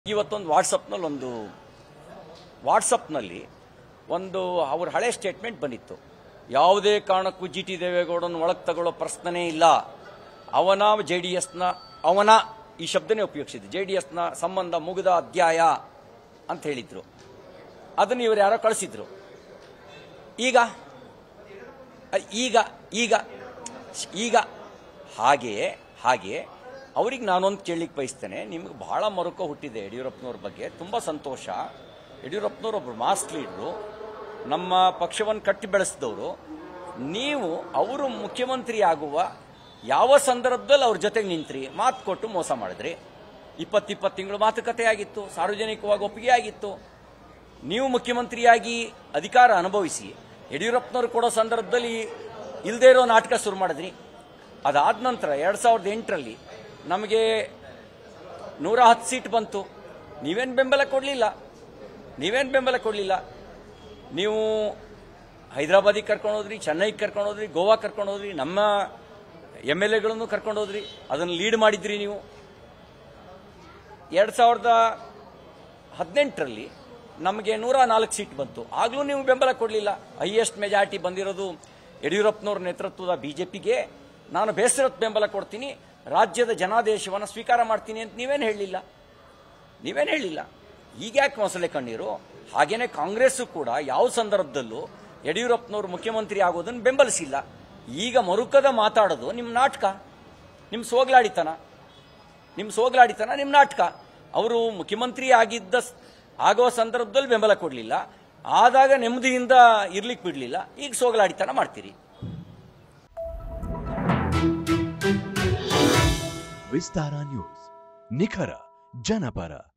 ಇವತ್ತೊಂದು ವಾಟ್ಸಪ್ನಲ್ಲಿ ಒಂದು ವಾಟ್ಸಪ್ನಲ್ಲಿ ಒಂದು ಅವ್ರ ಹಳೆ ಸ್ಟೇಟ್ಮೆಂಟ್ ಬಂದಿತ್ತು ಯಾವುದೇ ಕಾರಣಕ್ಕೂ ಜಿ ಟಿ ದೇವೇಗೌಡನ ಒಳಗೆ ತಗೊಳ್ಳೋ ಪ್ರಶ್ನೆ ಇಲ್ಲ ಅವನ ಜೆ ಡಿ ಎಸ್ನ ಅವನ ಈ ಶಬ್ದನೇ ಉಪಯೋಗಿಸಿದ್ದು ಜೆ ಡಿ ಎಸ್ನ ಸಂಬಂಧ ಮುಗಿದ ಅಧ್ಯಾಯ ಅಂತ ಹೇಳಿದ್ರು ಅದನ್ನು ಇವರು ಯಾರೋ ಕಳಿಸಿದ್ರು ಈಗ ಅ- ಈಗ ಈಗ ಈಗ ಹಾಗೆಯೇ ಹಾಗೆಯೇ ಅವ್ರಿಗೆ ನಾನೊಂದು ಕೇಳಲಿಕ್ಕೆ ಬಯಸ್ತೇನೆ ನಿಮ್ಗೆ ಬಹಳ ಮರುಕ ಹುಟ್ಟಿದೆ ಯಡಿಯೂರಪ್ಪನವ್ರ ಬಗ್ಗೆ ತುಂಬ ಸಂತೋಷ ಯಡಿಯೂರಪ್ಪನವ್ರು ಒಬ್ಬರು ಮಾಸ್ ಲೀಡ್ರು ನಮ್ಮ ಪಕ್ಷವನ್ನು ಕಟ್ಟಿ ಬೆಳೆಸಿದವರು ನೀವು ಅವರು ಮುಖ್ಯಮಂತ್ರಿ ಆಗುವ ಯಾವ ಸಂದರ್ಭದಲ್ಲಿ ಅವ್ರ ಜೊತೆಗೆ ನಿಂತ್ರಿ ಮಾತು ಕೊಟ್ಟು ಮೋಸ ಮಾಡಿದ್ರಿ ಇಪ್ಪತ್ತಿಪ್ಪತ್ತು ತಿಂಗಳು ಮಾತುಕತೆ ಆಗಿತ್ತು ಸಾರ್ವಜನಿಕವಾಗಿ ಒಪ್ಪಿಗೆ ಆಗಿತ್ತು ನೀವು ಮುಖ್ಯಮಂತ್ರಿಯಾಗಿ ಅಧಿಕಾರ ಅನುಭವಿಸಿ ಯಡಿಯೂರಪ್ಪನವ್ರು ಕೊಡೋ ಸಂದರ್ಭದಲ್ಲಿ ಇಲ್ಲದೇ ಇರೋ ನಾಟಕ ಶುರು ಮಾಡಿದ್ರಿ ಅದಾದ ನಂತರ ಎರಡು ಸಾವಿರದ ಎಂಟರಲ್ಲಿ ನಮಗೆ ನೂರ ಹತ್ತು ಸೀಟ್ ಬಂತು ನೀವೇನು ಬೆಂಬಲ ಕೊಡಲಿಲ್ಲ ನೀವೇನು ಬೆಂಬಲ ಕೊಡಲಿಲ್ಲ ನೀವು ಹೈದರಾಬಾದಿಗೆ ಕರ್ಕೊಂಡು ಹೋದ್ರಿ ಚೆನ್ನೈಗೆ ಕರ್ಕೊಂಡು ಹೋದ್ರಿ ಗೋವಾ ಕರ್ಕೊಂಡು ಹೋದ್ರಿ ನಮ್ಮ ಎಮ್ ಎಲ್ ಎಗಳನ್ನು ಕರ್ಕೊಂಡು ಹೋದ್ರಿ ಅದನ್ನು ಲೀಡ್ ಮಾಡಿದ್ರಿ ನೀವು ಎರಡು ಸಾವಿರದ ಹದಿನೆಂಟರಲ್ಲಿ ನಮಗೆ ನೂರ ನಾಲ್ಕು ಸೀಟ್ ಬಂತು ಆಗಲೂ ನೀವು ಬೆಂಬಲ ಕೊಡಲಿಲ್ಲ ಹೈಯೆಸ್ಟ್ ಮೆಜಾರಿಟಿ ಬಂದಿರೋದು ಯಡಿಯೂರಪ್ಪನವ್ರ ನೇತೃತ್ವದ ಬಿಜೆಪಿಗೆ ನಾನು ಬೇಸರದ ಬೆಂಬಲ ಕೊಡ್ತೀನಿ ರಾಜ್ಯದ ಜನಾದೇಶವನ್ನು ಸ್ವೀಕಾರ ಮಾಡ್ತೀನಿ ಅಂತ ನೀವೇನು ಹೇಳಲಿಲ್ಲ ನೀವೇನು ಹೇಳಿಲ್ಲ ಈಗ ಯಾಕೆ ಮೊಸಳೆ ಕಣ್ಣೀರು ಹಾಗೇನೆ ಕಾಂಗ್ರೆಸ್ಸು ಕೂಡ ಯಾವ ಸಂದರ್ಭದಲ್ಲೂ ಯಡಿಯೂರಪ್ಪನವರು ಮುಖ್ಯಮಂತ್ರಿ ಆಗೋದನ್ನು ಬೆಂಬಲಿಸಿಲ್ಲ ಈಗ ಮರುಕದ ಮಾತಾಡೋದು ನಿಮ್ಮ ನಾಟಕ ನಿಮ್ಮ ಸೋಗ್ಲಾಡಿತನ ನಿಮ್ಮ ಸೋಗ್ಲಾಡಿತನ ನಿಮ್ಮ ನಾಟಕ ಅವರು ಮುಖ್ಯಮಂತ್ರಿ ಆಗಿದ್ದ ಸ್- ಆಗೋ ಸಂದರ್ಭದಲ್ಲಿ ಬೆಂಬಲ ಕೊಡಲಿಲ್ಲ ಆದಾಗ ನೆಮ್ಮದಿಯಿಂದ ಇರ್ಲಿಕ್ಕೆ ಬಿಡಲಿಲ್ಲ ಈಗ ಸೋಗ್ಲಾಡಿತನ ಮಾಡ್ತೀರಿ ವಿಸ್ತಾರ ನ್ಯೂಸ್ ನಿಖರ ಜನಪರ